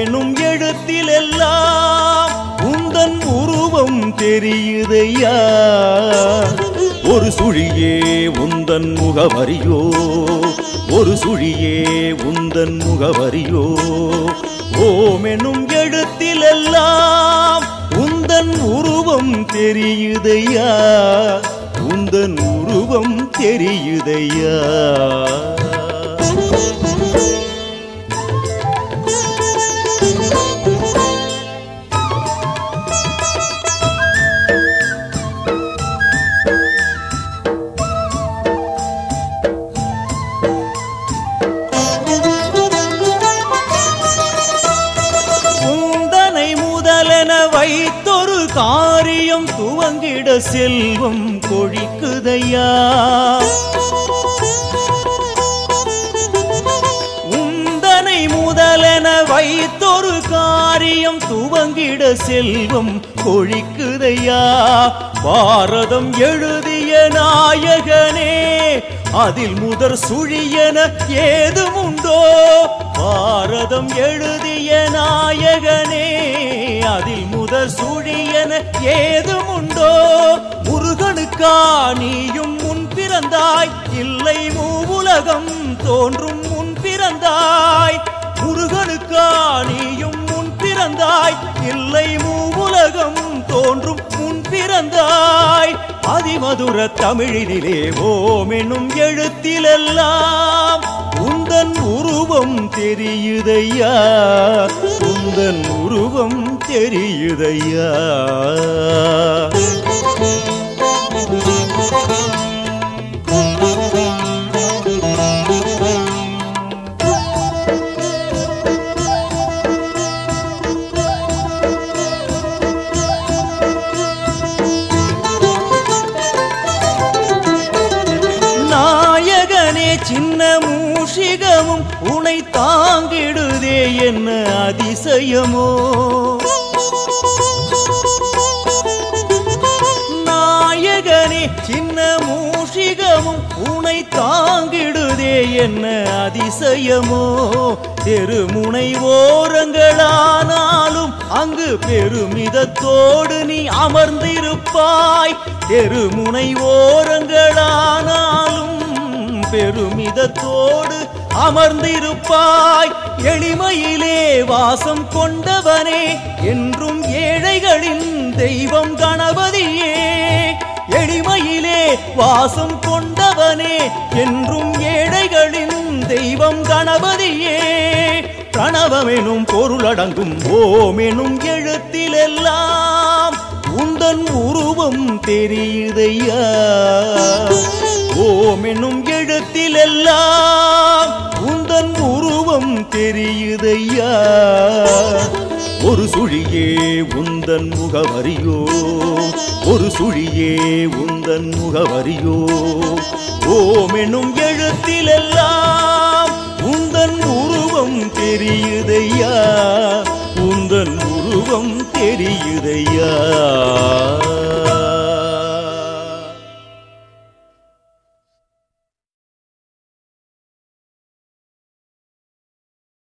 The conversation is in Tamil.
எனும் எழுத்திலெல்லாம் உந்தன் உருவம் தெரியுதையா ஒரு சுழியே உந்தன் முகவரியோ ஒரு சுழியே உந்தன் முகவரியோ ஓம் எனும் எழுத்திலெல்லாம் உந்தன் உருவம் தெரியுதையா உந்தன் உருவம் தெரியுதையா உந்தனை முதலென வைத்தொரு காரியம் துவங்கிட செல்வம் கொழிக்குதையா உந்தனை முதலென வைத்தொரு காரியம் துவங்கிட செல்வம் கொழிக்குதையா பாரதம் எழுதிய நாயகனே அதில் முதற் சுழியன ஏதும் உண்டோ பாரதம் எழுதிய நாயகனே அதில் முதற் சுழியன ஏதும் உண்டோ முருகனுக்கா நீயும் முன் பிறந்தாய் இல்லை மூவுலகம் தோன்றும் முன் பிறந்தாய் முருகனுக்கா நீயும் முன் பிறந்தாய் இல்லை மூவுலகம் தோன்றும் முன் பிறந்தாய் அதிமதுர தமிழினிலே ஓம் என்னும் எழுத்திலெல்லாம் உந்தன் உருவம் தெரியுதையா உந்தன் உருவம் தெரியுதையா நாயகனே சின்ன மூஷிகமும் உனை தாங்கிடுதே என்ன அதிசயமோ நாயகனே சின்ன மூஷிகமும் உனை தாங்கிடுதே என்ன அதிசயமோ தெருமுனை ஓரங்களானாலும் அங்கு பெருமிதத்தோடு நீ அமர்ந்திருப்பாய் தெருமுனை ஓரங்களானாலும் பெருமிதத்தோடு அமர்ந்திருப்பாய் எளிமையிலே வாசம் கொண்டவனே என்றும் ஏழைகளின் தெய்வம் கணபதியே எளிமையிலே வாசம் கொண்டவனே என்றும் ஏழைகளின் தெய்வம் கணபதியே பிரணவமெனும் பொருளடங்கும் ஓமெனும் எழுத்திலெல்லாம் உந்தன் உருவம் தெரியுதையா ஓம் என்னும் எழுத்திலெல்லாம் உந்தன் உருவம் தெரியுதையா ஒரு சுழியே உந்தன் முகவரியோ ஒரு சுழியே உந்தன் முகவரியோ ஓம் என்னும் எழுத்திலெல்லாம் உந்தன் உருவம் தெரியுதையா உந்தன் உருவம் தெரியுதையா